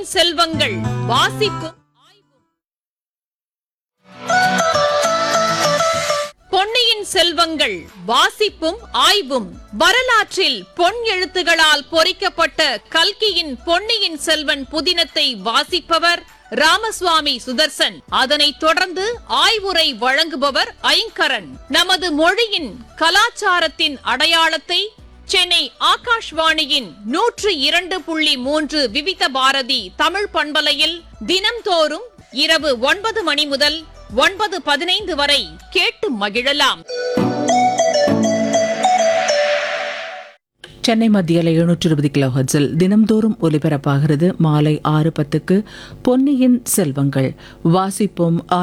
பொன்னியின் செல்வங்கள் வாசிப்பும் பொன்னியின் செல்வங்கள் வாசிப்பும் ஆய்வும் வரலாற்றில் பொன் எழுத்துகளால் பொறிக்கப்பட்ட கல்கியின் பொன்னியின் செல்வன் புதினத்தை வாசிப்பவர் ராமசுவாமி சுதர்சன் அதனைத் தொடர்ந்து ஆய்வுரை வழங்குபவர் ஐங்கரன் நமது மொழியின் கலாச்சாரத்தின் அடையாளத்தை சென்னை ஆகாஷ்வாணியின் நூற்று இரண்டு புள்ளி மூன்று விவித பாரதி தமிழ் பண்பலையில் தினம்தோறும் இரவு ஒன்பது மணி முதல் ஒன்பது பதினைந்து வரை கேட்டு மகிழலாம் சென்னை மத்தியில் எழுநூற்று இருபது கிலோ ஹெர்ட்ஸில் தினம்தோறும் ஒலிபரப்பாகிறது மாலை ஆறு பத்துக்கு பொன்னியின் செல்வங்கள் வாசிப்போம்